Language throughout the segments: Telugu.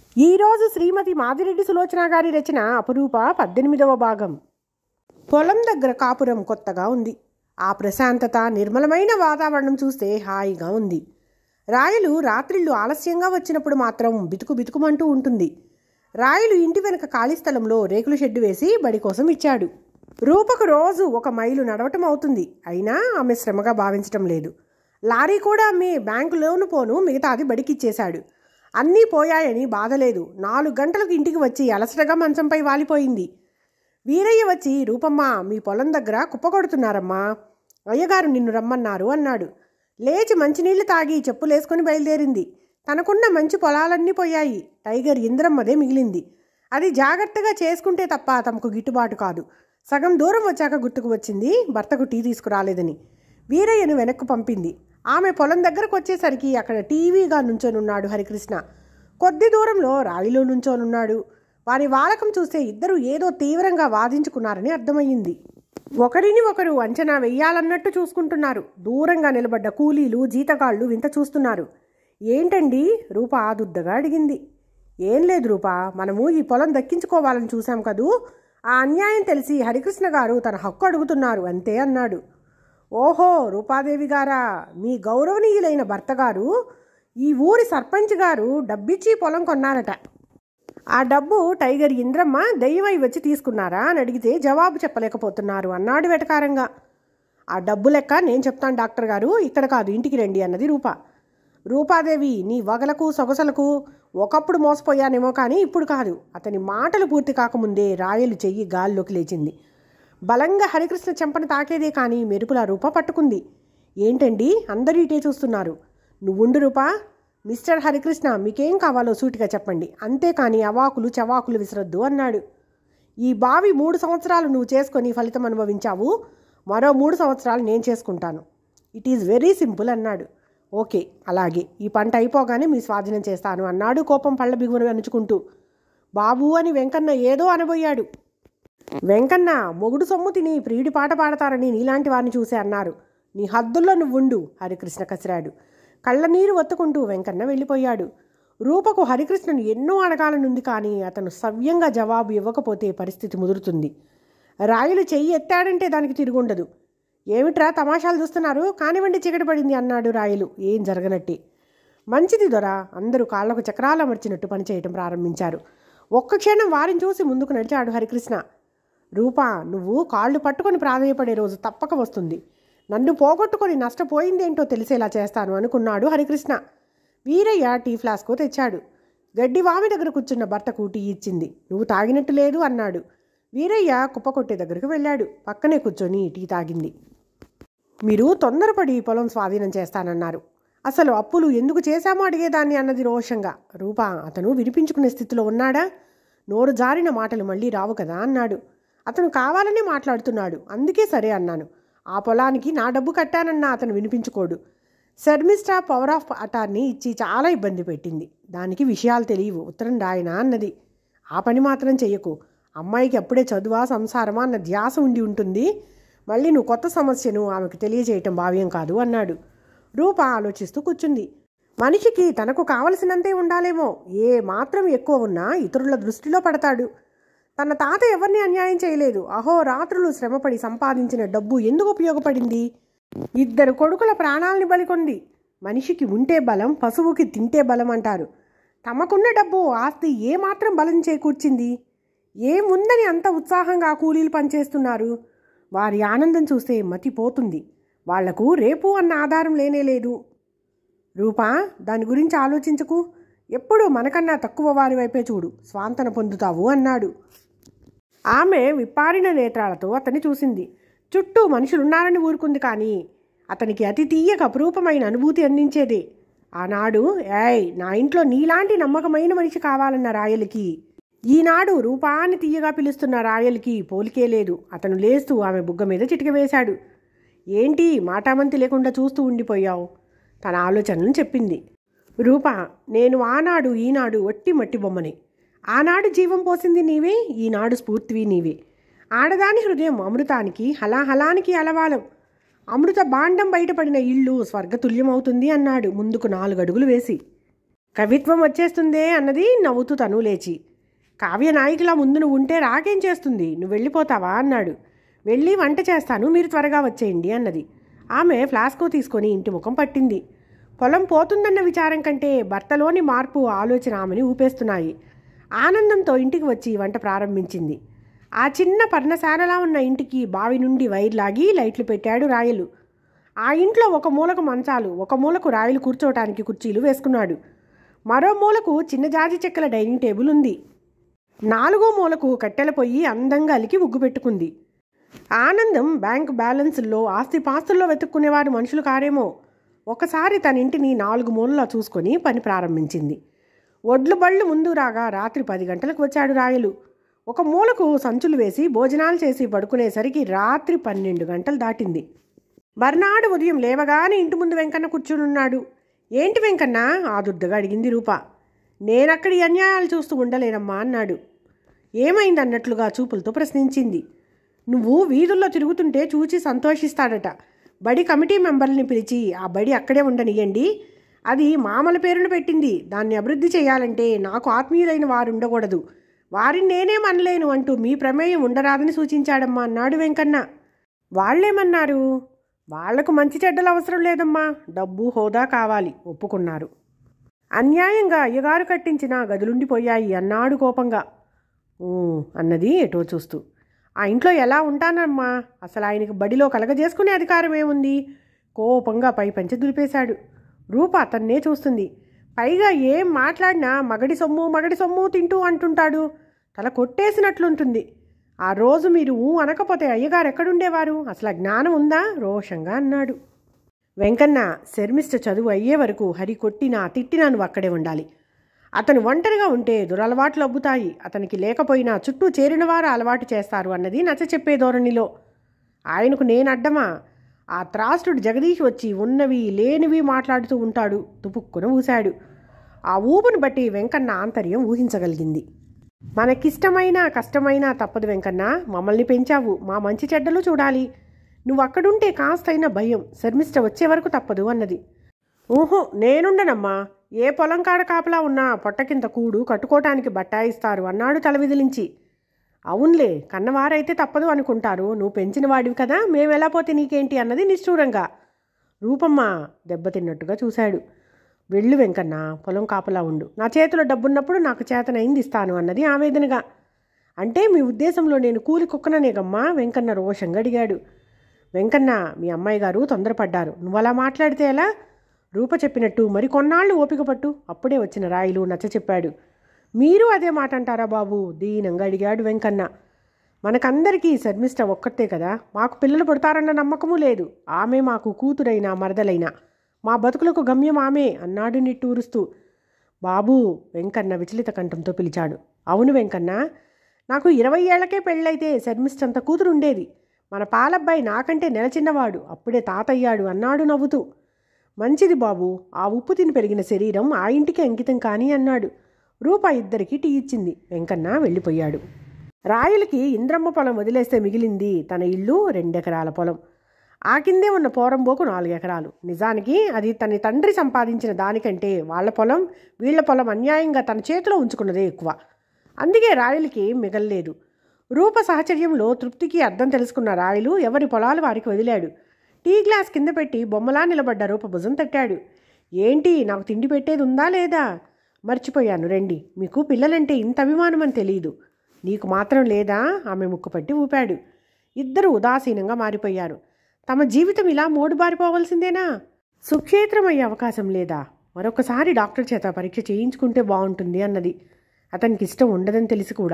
ఈరోజు శ్రీమతి మాదిరెడ్డి సులోచన గారి రచన అపరూప పద్దెనిమిదవ భాగం పొలం దగ్గర కాపురం కొత్తగా ఉంది ఆ ప్రశాంతత నిర్మలమైన వాతావరణం చూస్తే హాయిగా ఉంది రాయలు రాత్రిళ్ళు ఆలస్యంగా వచ్చినప్పుడు మాత్రం బితుకు బితుకుమంటూ ఉంటుంది రాయలు ఇంటి వెనక ఖాళీ స్థలంలో రేకుల షెడ్డు వేసి బడి కోసం ఇచ్చాడు రూపకు రోజు ఒక మైలు నడవటం అవుతుంది అయినా ఆమె శ్రమగా భావించటం లేదు లారీ కూడా అమ్మి బ్యాంకు లోను పోను మిగతాది బడికిచ్చేశాడు అన్నీ పోయాయని బాధ లేదు నాలుగు గంటలకు ఇంటికి వచ్చి అలసటగా మంచంపై వాలిపోయింది వీరయ్య వచ్చి రూపమ్మ మీ పొలం దగ్గర కుప్పకొడుతున్నారమ్మా అయ్యగారు నిన్ను రమ్మన్నారు అన్నాడు లేచి మంచినీళ్లు తాగి చెప్పులేసుకుని బయలుదేరింది తనకున్న మంచి పొలాలన్నీ పోయాయి టైగర్ ఇంద్రమ్మదే మిగిలింది అది జాగ్రత్తగా చేసుకుంటే తప్ప తమకు గిట్టుబాటు కాదు సగం దూరం వచ్చాక గుర్తుకు వచ్చింది భర్తకు టీ తీసుకురాలేదని వీరయ్యను వెనక్కు పంపింది ఆమె పొలం దగ్గరకు వచ్చేసరికి అక్కడ టీవీగా నుంచోనున్నాడు హరికృష్ణ కొద్ది దూరంలో రాయిలో నుంచోనున్నాడు వారి వాలకం చూస్తే ఇద్దరు ఏదో తీవ్రంగా వాదించుకున్నారని అర్థమయ్యింది ఒకరిని ఒకరు అంచనా వెయ్యాలన్నట్టు చూసుకుంటున్నారు దూరంగా నిలబడ్డ కూలీలు జీతగాళ్ళు వింత చూస్తున్నారు ఏంటండి రూప ఆదుద్దగా అడిగింది ఏం లేదు రూపా మనము ఈ పొలం దక్కించుకోవాలని చూశాం కదూ ఆ అన్యాయం తెలిసి హరికృష్ణ గారు తన హక్కు అడుగుతున్నారు అంతే అన్నాడు ఓహో రూపాదేవి గారా మీ గౌరవనీయులైన భర్త గారు ఈ ఊరి సర్పంచ్ గారు డబ్బిచ్చి పొలం కొన్నారట ఆ డబ్బు టైగర్ ఇంద్రమ్మ దయ్యమై వచ్చి తీసుకున్నారా అని అడిగితే జవాబు చెప్పలేకపోతున్నారు అన్నాడు వెటకారంగా ఆ డబ్బు లెక్క నేను చెప్తాను డాక్టర్ గారు ఇక్కడ కాదు ఇంటికి రండి అన్నది రూప రూపాదేవి నీ వగలకు సొగసలకు ఒకప్పుడు మోసపోయానేమో కానీ ఇప్పుడు కాదు అతని మాటలు పూర్తి కాకముందే రాయలు చెయ్యి గాల్లోకి లేచింది బలంగా హరికృష్ణ చెంపను తాకేదే కానీ మెరుపుల రూప పట్టుకుంది ఏంటండి అందరూ ఇటే చూస్తున్నారు నువ్వుండు రూపా మిస్టర్ హరికృష్ణ మీకేం కావాలో సూటిగా చెప్పండి అంతేకాని అవాకులు చవాకులు విసరొద్దు అన్నాడు ఈ బావి మూడు సంవత్సరాలు నువ్వు చేసుకొని ఫలితం అనుభవించావు మరో మూడు సంవత్సరాలు నేను చేసుకుంటాను ఇట్ ఈజ్ వెరీ సింపుల్ అన్నాడు ఓకే అలాగే ఈ పంట అయిపోగానే మీ స్వాధీనం చేస్తాను అన్నాడు కోపం పళ్ళ బిగువను అనుచుకుంటూ బాబు అని వెంకన్న ఏదో అనబోయాడు వెంకన్న మొగుడు సొమ్ము తిని ప్రియుడి పాట పాడతారని నీలాంటి వారిని చూసే అన్నారు నీ హద్దుల్లో నువ్వుండు హరికృష్ణ కసిరాడు కళ్ళ నీరు ఒత్తుకుంటూ వెంకన్న వెళ్ళిపోయాడు రూపకు హరికృష్ణను ఎన్నో అడగాలనుంది కానీ అతను సవ్యంగా జవాబు ఇవ్వకపోతే పరిస్థితి ముదురుతుంది రాయులు చెయ్యి ఎత్తాడంటే దానికి తిరుగుండదు ఏమిట్రా తమాషాలు చూస్తున్నారు కానివ్వండి చీకటి పడింది అన్నాడు రాయలు ఏం జరగనట్టే మంచిది దొర అందరూ కాళ్లకు చక్రాలు అమర్చినట్టు పనిచేయటం ప్రారంభించారు ఒక్క క్షణం వారిని చూసి ముందుకు నడిచాడు హరికృష్ణ రూపా నువ్వు కాళ్ళు పట్టుకొని ప్రాధాయపడే రోజు తప్పక వస్తుంది నన్ను పోగొట్టుకొని నష్టపోయిందేంటో తెలిసేలా చేస్తాను అనుకున్నాడు హరికృష్ణ వీరయ్య టీ ఫ్లాస్కో తెచ్చాడు గడ్డి వామి దగ్గర కూర్చున్న భర్తకు టీ ఇచ్చింది నువ్వు తాగినట్టు లేదు అన్నాడు వీరయ్య కుప్పకొట్టే దగ్గరకు వెళ్ళాడు పక్కనే కూర్చొని టీ తాగింది మీరు తొందరపడి పొలం స్వాధీనం చేస్తానన్నారు అసలు అప్పులు ఎందుకు చేశామో అడిగేదాన్ని అన్నది రోషంగా రూపా అతను వినిపించుకునే స్థితిలో ఉన్నాడా నోరు జారిన మాటలు మళ్ళీ రావు కదా అన్నాడు అతను కావాలనే మాట్లాడుతున్నాడు అందుకే సరే అన్నాను ఆ పొలానికి నా డబ్బు కట్టానన్నా అతను వినిపించుకోడు శర్మిస్టా పవర్ ఆఫ్ అటార్నీ ఇచ్చి చాలా ఇబ్బంది పెట్టింది దానికి విషయాలు తెలియవు ఉత్తరం రాయనా అన్నది ఆ పని మాత్రం చెయ్యకు అమ్మాయికి అప్పుడే చదువా సంసారమా అన్న ధ్యాస ఉండి ఉంటుంది మళ్ళీ నువ్వు కొత్త సమస్యను ఆమెకు తెలియజేయటం భావ్యం కాదు అన్నాడు రూప ఆలోచిస్తూ కూర్చుంది మనిషికి తనకు కావలసినంతే ఉండాలేమో ఏ మాత్రం ఎక్కువ ఉన్నా ఇతరుల దృష్టిలో పడతాడు తన తాత ఎవరిని అన్యాయం చేయలేదు అహో రాత్రులు శ్రమపడి సంపాదించిన డబ్బు ఎందుకు ఉపయోగపడింది ఇద్దరు కొడుకుల ప్రాణాలని బలికొంది మనిషికి ఉంటే బలం పశువుకి తింటే బలం అంటారు తమకున్న డబ్బు ఆస్తి ఏమాత్రం బలం చేకూర్చింది ఏముందని అంత ఉత్సాహంగా కూలీలు పనిచేస్తున్నారు వారి ఆనందం చూస్తే మతిపోతుంది వాళ్లకు రేపు అన్న ఆధారం లేనే లేదు రూపా దాని గురించి ఆలోచించకు ఎప్పుడూ మనకన్నా తక్కువ వారి వైపే చూడు స్వాంతన పొందుతావు అన్నాడు ఆమె విప్పారిన నేత్రాలతో అతన్ని చూసింది చుట్టూ మనుషులున్నారని ఊరుకుంది కానీ అతనికి అతి తీయక అపురూపమైన అనుభూతి అందించేదే ఆనాడు ఏయ్ నా ఇంట్లో నీలాంటి నమ్మకమైన మనిషి కావాలన్న రాయలకి ఈనాడు రూపాన్ని తీయగా పిలుస్తున్న రాయలకి పోలికే లేదు అతను లేస్తూ ఆమె బుగ్గ మీద చిటిక వేశాడు ఏంటి మాటామంతి లేకుండా చూస్తూ ఉండిపోయావు తన ఆలోచనలను చెప్పింది రూప నేను ఆనాడు ఈనాడు ఒట్టి మట్టి బొమ్మని ఆనాడు జీవం పోసింది నీవే ఈనాడు స్ఫూర్తివి నీవే ఆడదాని హృదయం అమృతానికి హలాహలానికి అలవాలం అమృత బాండం బయటపడిన ఇల్లు స్వర్గతుల్యమవుతుంది అన్నాడు ముందుకు నాలుగు అడుగులు వేసి కవిత్వం వచ్చేస్తుందే అన్నది నవ్వుతూ తను లేచి కావ్య నాయికలా ముందు నువ్వు ఉంటే రాకేం చేస్తుంది నువ్వు వెళ్ళిపోతావా అన్నాడు వెళ్ళి వంట చేస్తాను మీరు త్వరగా వచ్చేయండి అన్నది ఆమె ఫ్లాస్కో తీసుకొని ఇంటి ముఖం పట్టింది పొలం పోతుందన్న విచారం కంటే భర్తలోని మార్పు ఆలోచన ఆమెని ఊపేస్తున్నాయి ఆనందంతో ఇంటికి వచ్చి వంట ప్రారంభించింది ఆ చిన్న పర్ణశాలలా ఉన్న ఇంటికి బావి నుండి వైర్ లాగి లైట్లు పెట్టాడు రాయలు ఆ ఇంట్లో ఒక మూలకు మంచాలు ఒక మూలకు రాయలు కూర్చోవటానికి కుర్చీలు వేసుకున్నాడు మరో మూలకు చిన్న జాజి చెక్కల డైనింగ్ టేబుల్ ఉంది నాలుగో మూలకు కట్టెల పొయ్యి అందంగా అలికి ఉగ్గు పెట్టుకుంది ఆనందం బ్యాంక్ బ్యాలెన్సుల్లో ఆస్తిపాస్తుల్లో వెతుక్కునేవారు మనుషులు కారేమో ఒకసారి తన ఇంటిని నాలుగు మూలలా చూసుకొని పని ప్రారంభించింది ఒడ్లు బళ్ళు ముందు రాగా రాత్రి పది గంటలకు వచ్చాడు రాయలు ఒక మూలకు సంచులు వేసి భోజనాలు చేసి పడుకునేసరికి రాత్రి పన్నెండు గంటలు దాటింది మర్నాడు ఉదయం లేవగానే ఇంటి ముందు వెంకన్న కూర్చునున్నాడు ఏంటి వెంకన్న ఆదుర్దగా అడిగింది రూప నేనక్కడి అన్యాయాలు చూస్తూ ఉండలేనమ్మా అన్నాడు ఏమైంది అన్నట్లుగా చూపులతో ప్రశ్నించింది నువ్వు వీధుల్లో తిరుగుతుంటే చూచి సంతోషిస్తాడట బడి కమిటీ మెంబర్ని పిలిచి ఆ బడి అక్కడే ఉండనియండి అది మామల పేరును పెట్టింది దాన్ని అభివృద్ధి చేయాలంటే నాకు ఆత్మీయులైన వారు ఉండకూడదు వారిని నేనేం అనలేను అంటూ మీ ప్రమేయం ఉండరాదని సూచించాడమ్మా అన్నాడు వెంకన్న వాళ్ళేమన్నారు వాళ్లకు మంచి చెడ్డలు అవసరం లేదమ్మా డబ్బు హోదా కావాలి ఒప్పుకున్నారు అన్యాయంగా అయ్యగారు కట్టించిన గదులుండిపోయాయి అన్నాడు కోపంగా "ఊ" అన్నది ఎటో చూస్తూ ఆ ఇంట్లో ఎలా ఉంటానమ్మా అసలు ఆయనకి బడిలో కలగజేసుకునే అధికారం ఏముంది కోపంగా పై పంచి దులిపేశాడు రూప అతన్నే చూస్తుంది పైగా ఏం మాట్లాడినా మగడి సొమ్ము మగడి సొమ్ము తింటూ అంటుంటాడు తల కొట్టేసినట్లుంటుంది ఆ రోజు మీరు ఊ అనకపోతే అయ్యగారు ఎక్కడుండేవారు అసలు ఆ జ్ఞానం ఉందా రోషంగా అన్నాడు వెంకన్న శర్మిష్ట చదువు అయ్యే వరకు హరి కొట్టినా తిట్టినా నువ్వు అక్కడే ఉండాలి అతను ఒంటరిగా ఉంటే దురలవాట్లు అబ్బుతాయి అతనికి లేకపోయినా చుట్టూ చేరిన వారు అలవాటు చేస్తారు అన్నది నచ్చ చెప్పే ధోరణిలో ఆయనకు నేను అడ్డమా ఆ త్రాస్తుడు జగదీష్ వచ్చి ఉన్నవి లేనివి మాట్లాడుతూ ఉంటాడు తుపుక్కున ఊశాడు ఆ ఊపును బట్టి వెంకన్న ఆంతర్యం ఊహించగలిగింది మనకిష్టమైన కష్టమైనా తప్పదు వెంకన్న మమ్మల్ని పెంచావు మా మంచి చెడ్డలు చూడాలి నువ్వు అక్కడుంటే కాస్తైనా భయం శర్మిష్ట వచ్చే వరకు తప్పదు అన్నది ఊహో నేనుండనమ్మా ఏ పొలం కాడ కాపలా ఉన్నా పొట్ట కింద కూడు కట్టుకోవటానికి బట్టాయిస్తారు అన్నాడు తల విదిలించి అవునులే కన్నవారైతే తప్పదు అనుకుంటారు నువ్వు పెంచిన వాడివి కదా మేము ఎలా పోతే నీకేంటి అన్నది నిష్ఠూరంగా రూపమ్మ దెబ్బతిన్నట్టుగా చూశాడు వెళ్ళు వెంకన్న పొలం కాపలా ఉండు నా చేతిలో డబ్బున్నప్పుడు నాకు చేతనైంది ఇస్తాను అన్నది ఆవేదనగా అంటే మీ ఉద్దేశంలో నేను కూలి కుక్కననేగమ్మా వెంకన్న రోషంగా అడిగాడు వెంకన్న మీ అమ్మాయి గారు తొందరపడ్డారు నువ్వు అలా మాట్లాడితే ఎలా రూప చెప్పినట్టు మరి కొన్నాళ్ళు ఓపిక పట్టు అప్పుడే వచ్చిన రాయిలు నచ్చ చెప్పాడు మీరు అదే మాట అంటారా బాబు దీనంగా అడిగాడు వెంకన్న మనకందరికీ శర్మిష్ట ఒక్కతే కదా మాకు పిల్లలు పుడతారన్న నమ్మకము లేదు ఆమె మాకు కూతురైనా మరదలైనా మా బతుకులకు గమ్యం ఆమె అన్నాడు నిట్టూరుస్తూ బాబు వెంకన్న విచలిత కంఠంతో పిలిచాడు అవును వెంకన్న నాకు ఇరవై ఏళ్లకే పెళ్ళైతే శర్మిష్టంత కూతురు ఉండేది మన పాలబ్బాయి నాకంటే నెల చిన్నవాడు అప్పుడే తాతయ్యాడు అన్నాడు నవ్వుతూ మంచిది బాబు ఆ ఉప్పు తిని పెరిగిన శరీరం ఆ ఇంటికి అంకితం కాని అన్నాడు రూప ఇద్దరికి టీ ఇచ్చింది వెంకన్న వెళ్ళిపోయాడు రాయలకి ఇంద్రమ్మ పొలం వదిలేస్తే మిగిలింది తన ఇల్లు రెండెకరాల పొలం ఆ కిందే ఉన్న పోరంబోకు నాలుగు ఎకరాలు నిజానికి అది తన తండ్రి సంపాదించిన దానికంటే వాళ్ళ పొలం వీళ్ళ పొలం అన్యాయంగా తన చేతిలో ఉంచుకున్నదే ఎక్కువ అందుకే రాయలకి మిగల్లేదు రూప సహచర్యంలో తృప్తికి అర్థం తెలుసుకున్న రాయలు ఎవరి పొలాలు వారికి వదిలాడు టీ గ్లాస్ కింద పెట్టి బొమ్మలా నిలబడ్డ రూప భుజం తట్టాడు ఏంటి నాకు తిండి పెట్టేది ఉందా లేదా మర్చిపోయాను రండి మీకు పిల్లలంటే ఇంత అభిమానం అని తెలియదు నీకు మాత్రం లేదా ఆమె ముక్కుపట్టి ఊపాడు ఇద్దరు ఉదాసీనంగా మారిపోయారు తమ జీవితం ఇలా మోడుబారిపోవలసిందేనా సుక్షేత్రమయ్యే అవకాశం లేదా మరొకసారి డాక్టర్ చేత పరీక్ష చేయించుకుంటే బాగుంటుంది అన్నది అతనికి ఇష్టం ఉండదని తెలిసి కూడా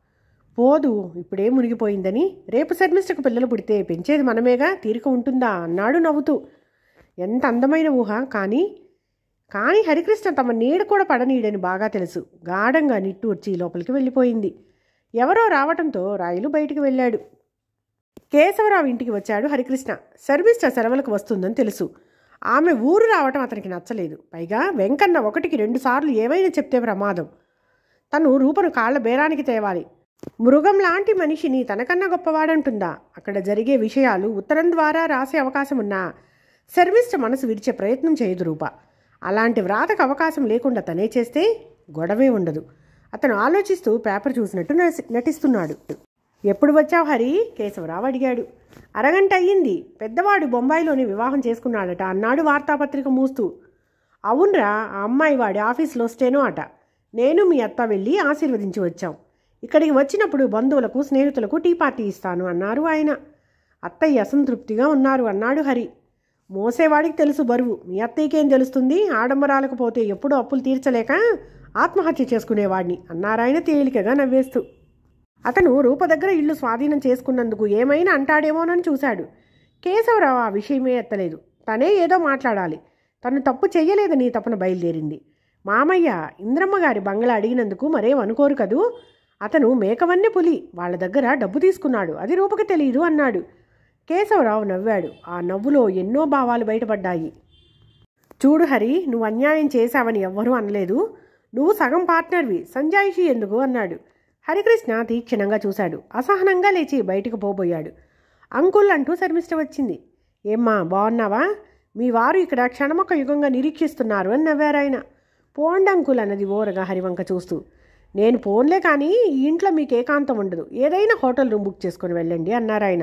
పోదు ఇప్పుడే మునిగిపోయిందని రేపు శర్మిష్టకు పిల్లలు పుడితే పెంచేది మనమేగా తీరిక ఉంటుందా అన్నాడు నవ్వుతూ ఎంత అందమైన ఊహ కానీ కానీ హరికృష్ణ తమ నీడ కూడా పడనీడని బాగా తెలుసు గాఢంగా నిట్టూర్చి లోపలికి వెళ్ళిపోయింది ఎవరో రావటంతో రాయలు బయటికి వెళ్ళాడు కేశవరావు ఇంటికి వచ్చాడు హరికృష్ణ సర్వీస్ సెలవులకు వస్తుందని తెలుసు ఆమె ఊరు రావటం అతనికి నచ్చలేదు పైగా వెంకన్న ఒకటికి రెండు సార్లు ఏమైనా చెప్తే ప్రమాదం తను రూపను కాళ్ళ బేరానికి తేవాలి మృగం లాంటి మనిషిని తనకన్నా గొప్పవాడంటుందా అక్కడ జరిగే విషయాలు ఉత్తరం ద్వారా రాసే అవకాశం ఉన్నా సర్వీస్ మనసు విరిచే ప్రయత్నం చేయదు రూప అలాంటి వ్రాతకు అవకాశం లేకుండా తనే చేస్తే గొడవే ఉండదు అతను ఆలోచిస్తూ పేపర్ చూసినట్టు నసి- నటిస్తున్నాడు ఎప్పుడు వచ్చావు హరి కేశవరావు అడిగాడు అరగంట అయ్యింది పెద్దవాడు బొంబాయిలోని వివాహం చేసుకున్నాడట అన్నాడు వార్తాపత్రిక మూస్తూ అవునరా ఆ అమ్మాయి వాడి ఆఫీస్లో స్టేనో అట నేను మీ అత్త వెళ్ళి ఆశీర్వదించి వచ్చాం ఇక్కడికి వచ్చినప్పుడు బంధువులకు స్నేహితులకు టీ పార్టీ ఇస్తాను అన్నారు ఆయన అత్తయ్య అసంతృప్తిగా ఉన్నారు అన్నాడు హరి మోసేవాడికి తెలుసు బరువు మీ అత్తయ్యకేం తెలుస్తుంది ఆడంబరాలకు పోతే ఎప్పుడూ అప్పులు తీర్చలేక ఆత్మహత్య చేసుకునేవాడిని అన్నారాయన తేలికగా నవ్వేస్తూ అతను రూప దగ్గర ఇల్లు స్వాధీనం చేసుకున్నందుకు ఏమైనా అంటాడేమోనని చూశాడు కేశవరావు ఆ విషయమే ఎత్తలేదు తనే ఏదో మాట్లాడాలి తను తప్పు చెయ్యలేదని తపన బయలుదేరింది మామయ్య ఇంద్రమ్మ గారి బంగ్లా అడిగినందుకు మరేం అనుకోరు కదూ అతను మేకవన్నె పులి వాళ్ళ దగ్గర డబ్బు తీసుకున్నాడు అది రూపకి తెలియదు అన్నాడు కేశవరావు నవ్వాడు ఆ నవ్వులో ఎన్నో భావాలు బయటపడ్డాయి చూడు హరి నువ్వు అన్యాయం చేశావని ఎవ్వరూ అనలేదు నువ్వు సగం పార్ట్నర్వి సంజాయిషి ఎందుకు అన్నాడు హరికృష్ణ తీక్షణంగా చూశాడు అసహనంగా లేచి బయటకు పోబోయాడు అంకుల్ అంటూ శర్మిష్ట వచ్చింది ఏమ్మా బాగున్నావా మీ వారు ఇక్కడ క్షణమొక్క యుగంగా నిరీక్షిస్తున్నారు అని నవ్వారాయన పోండి అంకుల్ అన్నది ఓరగా హరివంక చూస్తూ నేను పోన్లే కానీ ఈ ఇంట్లో మీకు ఏకాంతం ఉండదు ఏదైనా హోటల్ రూమ్ బుక్ చేసుకొని వెళ్ళండి అన్నారాయన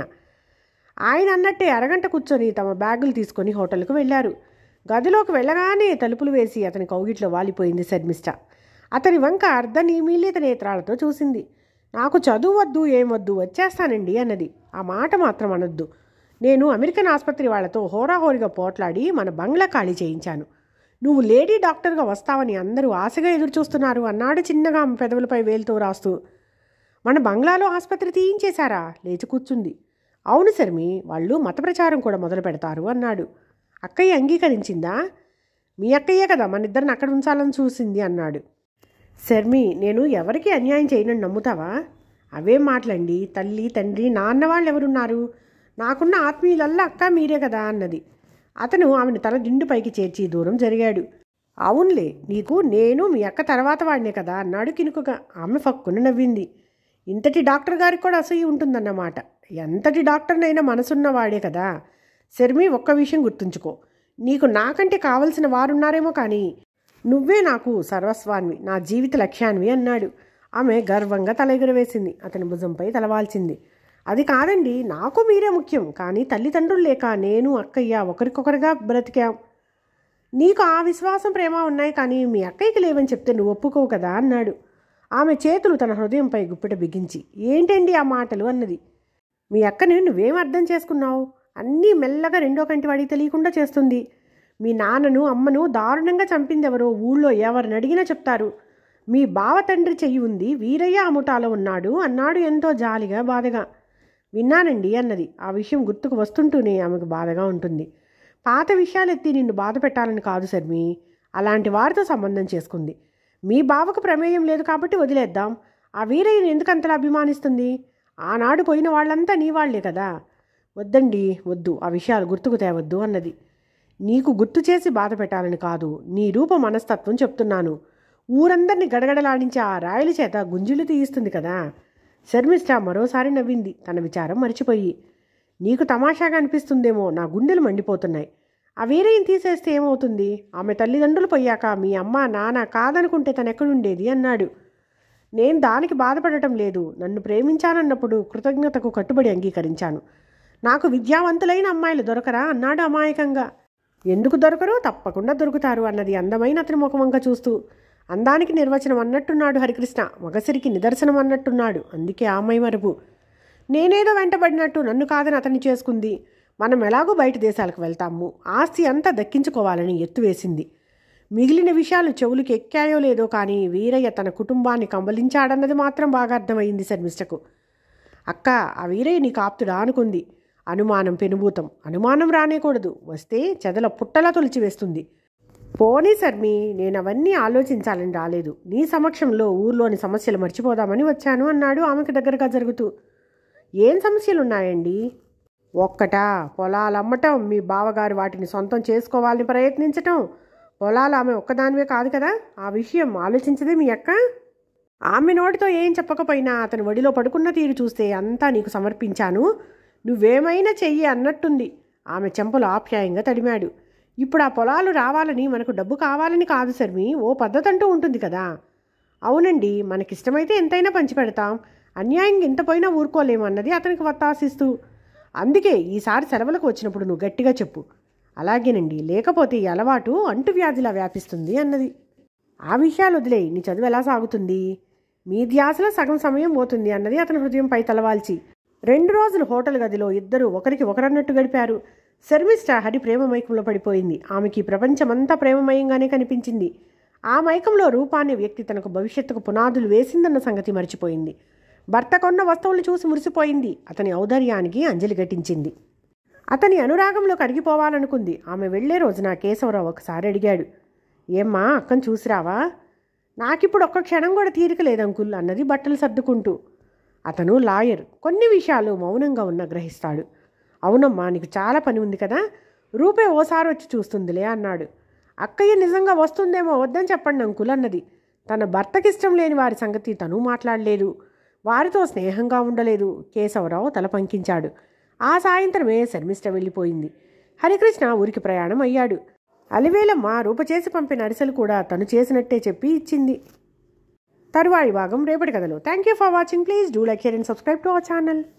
ఆయన అన్నట్టే అరగంట కూర్చొని తమ బ్యాగులు తీసుకొని హోటల్కు వెళ్ళారు గదిలోకి వెళ్ళగానే తలుపులు వేసి అతని కౌగిట్లో వాలిపోయింది శర్మిష్ట అతని వంక అర్ధ నిమీలిత నేత్రాలతో చూసింది నాకు చదువు వద్దు ఏం వద్దు వచ్చేస్తానండి అన్నది ఆ మాట మాత్రం అనొద్దు నేను అమెరికన్ ఆసుపత్రి వాళ్ళతో హోరాహోరీగా పోట్లాడి మన బంగ్లా ఖాళీ చేయించాను నువ్వు లేడీ డాక్టర్గా వస్తావని అందరూ ఆశగా ఎదురు చూస్తున్నారు అన్నాడు చిన్నగా ఆమె పెదవులపై వేలుతో రాస్తూ మన బంగ్లాలో ఆసుపత్రి తీయించేశారా లేచి కూర్చుంది అవును శర్మి వాళ్ళు మత ప్రచారం కూడా మొదలు పెడతారు అన్నాడు అక్కయ్య అంగీకరించిందా మీ అక్కయ్యే కదా మన ఇద్దరిని అక్కడ ఉంచాలని చూసింది అన్నాడు శర్మి నేను ఎవరికి అన్యాయం చేయనని నమ్ముతావా అవేం మాటలండి తల్లి తండ్రి నాన్న వాళ్ళు ఎవరున్నారు నాకున్న ఆత్మీయులల్లా అక్క మీరే కదా అన్నది అతను ఆమెను తల దిండు పైకి చేర్చి దూరం జరిగాడు అవునులే నీకు నేను మీ అక్క తర్వాత వాడినే కదా అన్నాడు కినుకగా ఆమె ఫక్కున నవ్వింది ఇంతటి డాక్టర్ గారికి కూడా అసూయ ఉంటుందన్నమాట ఎంతటి డాక్టర్నైనా మనసున్న వాడే కదా శర్మి ఒక్క విషయం గుర్తుంచుకో నీకు నాకంటే కావలసిన వారున్నారేమో కానీ నువ్వే నాకు సర్వస్వాన్వి నా జీవిత లక్ష్యాన్వి అన్నాడు ఆమె గర్వంగా తల ఎగురవేసింది అతని భుజంపై తలవాల్చింది అది కాదండి నాకు మీరే ముఖ్యం కానీ తల్లిదండ్రులు లేక నేను అక్కయ్య ఒకరికొకరుగా బ్రతికాం నీకు ఆ విశ్వాసం ప్రేమ ఉన్నాయి కానీ మీ అక్కయ్యకి లేవని చెప్తే నువ్వు ఒప్పుకోవు కదా అన్నాడు ఆమె చేతులు తన హృదయంపై గుప్పిట బిగించి ఏంటండి ఆ మాటలు అన్నది మీ అక్కని నువ్వేం అర్థం చేసుకున్నావు అన్నీ మెల్లగా రెండో కంటి వాడికి తెలియకుండా చేస్తుంది మీ నాన్నను అమ్మను దారుణంగా చంపిందెవరో ఊళ్ళో ఎవరిని అడిగినా చెప్తారు మీ బావ తండ్రి చెయ్యి ఉంది వీరయ్య ఆ ముఠాలో ఉన్నాడు అన్నాడు ఎంతో జాలిగా బాధగా విన్నానండి అన్నది ఆ విషయం గుర్తుకు వస్తుంటూనే ఆమెకు బాధగా ఉంటుంది పాత విషయాలు ఎత్తి నిన్ను బాధ పెట్టాలని కాదు శర్మి అలాంటి వారితో సంబంధం చేసుకుంది మీ బావకు ప్రమేయం లేదు కాబట్టి వదిలేద్దాం ఆ వీరయ్యను ఎందుకు అంతలా అభిమానిస్తుంది ఆనాడు పోయిన వాళ్ళంతా నీ వాళ్లే కదా వద్దండి వద్దు ఆ విషయాలు గుర్తుకు తేవద్దు అన్నది నీకు గుర్తు చేసి బాధ పెట్టాలని కాదు నీ రూప మనస్తత్వం చెప్తున్నాను ఊరందరినీ గడగడలాడించి ఆ రాయల చేత గుంజులు తీయిస్తుంది కదా శర్మిష్ట మరోసారి నవ్వింది తన విచారం మర్చిపోయి నీకు తమాషాగా అనిపిస్తుందేమో నా గుండెలు మండిపోతున్నాయి ఆ వీరయ్యని తీసేస్తే ఏమవుతుంది ఆమె తల్లిదండ్రులు పోయాక మీ అమ్మ నాన్న కాదనుకుంటే తను ఎక్కడుండేది అన్నాడు నేను దానికి బాధపడటం లేదు నన్ను ప్రేమించానన్నప్పుడు కృతజ్ఞతకు కట్టుబడి అంగీకరించాను నాకు విద్యావంతులైన అమ్మాయిలు దొరకరా అన్నాడు అమాయకంగా ఎందుకు దొరకరు తప్పకుండా దొరుకుతారు అన్నది అందమైన అతని ముఖమంగా చూస్తూ అందానికి నిర్వచనం అన్నట్టున్నాడు హరికృష్ణ మగసిరికి నిదర్శనం అన్నట్టున్నాడు అందుకే ఆమె మరుపు నేనేదో వెంటబడినట్టు నన్ను కాదని అతన్ని చేసుకుంది మనం ఎలాగో బయట దేశాలకు వెళ్తాము ఆస్తి అంతా దక్కించుకోవాలని ఎత్తువేసింది మిగిలిన విషయాలు చెవులకు ఎక్కాయో లేదో కానీ వీరయ్య తన కుటుంబాన్ని కంబలించాడన్నది మాత్రం బాగా అర్థమైంది శర్మిష్టకు అక్క ఆ వీరయ్య నీకు ఆప్తుడా అనుకుంది అనుమానం పెనుభూతం అనుమానం రానేకూడదు వస్తే చెదల పుట్టలా తొలిచివేస్తుంది పోనీ శర్మి నేను అవన్నీ ఆలోచించాలని రాలేదు నీ సమక్షంలో ఊర్లోని సమస్యలు మర్చిపోదామని వచ్చాను అన్నాడు ఆమెకు దగ్గరగా జరుగుతూ ఏం సమస్యలు ఉన్నాయండి ఒక్కటా పొలాలు అమ్మటం మీ బావగారు వాటిని సొంతం చేసుకోవాలని ప్రయత్నించటం పొలాలు ఆమె ఒక్కదానివే కాదు కదా ఆ విషయం ఆలోచించదే మీ అక్క ఆమె నోటితో ఏం చెప్పకపోయినా అతను ఒడిలో పడుకున్న తీరు చూస్తే అంతా నీకు సమర్పించాను నువ్వేమైనా చెయ్యి అన్నట్టుంది ఆమె చెంపలు ఆప్యాయంగా తడిమాడు ఇప్పుడు ఆ పొలాలు రావాలని మనకు డబ్బు కావాలని కాదు శర్మి ఓ పద్ధతి అంటూ ఉంటుంది కదా అవునండి మనకిష్టమైతే ఎంతైనా పంచిపెడతాం అన్యాయంగా ఇంత పోయినా ఊరుకోలేము అన్నది అతనికి వత్తాసిస్తూ అందుకే ఈసారి సెలవులకు వచ్చినప్పుడు నువ్వు గట్టిగా చెప్పు అలాగేనండి లేకపోతే ఈ అలవాటు అంటువ్యాధిలా వ్యాపిస్తుంది అన్నది ఆ విషయాలు వదిలే నీ చదువు ఎలా సాగుతుంది మీ ధ్యాసలో సగం సమయం పోతుంది అన్నది అతని హృదయంపై తలవాల్చి రెండు రోజులు హోటల్ గదిలో ఇద్దరు ఒకరికి ఒకరన్నట్టు గడిపారు శర్మిష్ట హరి ప్రేమ మైకంలో పడిపోయింది ఆమెకి ఈ ప్రపంచమంతా ప్రేమమయంగానే కనిపించింది ఆ మైకంలో రూపాన్ని వ్యక్తి తనకు భవిష్యత్తుకు పునాదులు వేసిందన్న సంగతి మర్చిపోయింది భర్త కొన్న వస్తువులు చూసి మురిసిపోయింది అతని ఔదార్యానికి అంజలి ఘటించింది అతని అనురాగంలో కరిగిపోవాలనుకుంది ఆమె వెళ్లే రోజున కేశవరావు ఒకసారి అడిగాడు ఏమ్మా అక్కను చూసిరావా నాకిప్పుడు ఒక్క క్షణం కూడా తీరిక లేదు అంకుల్ అన్నది బట్టలు సర్దుకుంటూ అతను లాయర్ కొన్ని విషయాలు మౌనంగా ఉన్న గ్రహిస్తాడు అవునమ్మా నీకు చాలా పని ఉంది కదా రూపే ఓసారి వచ్చి చూస్తుందిలే అన్నాడు అక్కయ్య నిజంగా వస్తుందేమో వద్దని చెప్పండి అంకుల్ అన్నది తన భర్తకిష్టం లేని వారి సంగతి తను మాట్లాడలేదు వారితో స్నేహంగా ఉండలేదు కేశవరావు తల పంకించాడు ఆ సాయంత్రమే శర్మిష్ట వెళ్ళిపోయింది హరికృష్ణ ఊరికి ప్రయాణం అయ్యాడు అలివేలమ్మ రూప చేసి పంపిన అరిసెలు కూడా తను చేసినట్టే చెప్పి ఇచ్చింది తరువాయి భాగం రేపటి కథలో thank you for watching please do like share and subscribe to our channel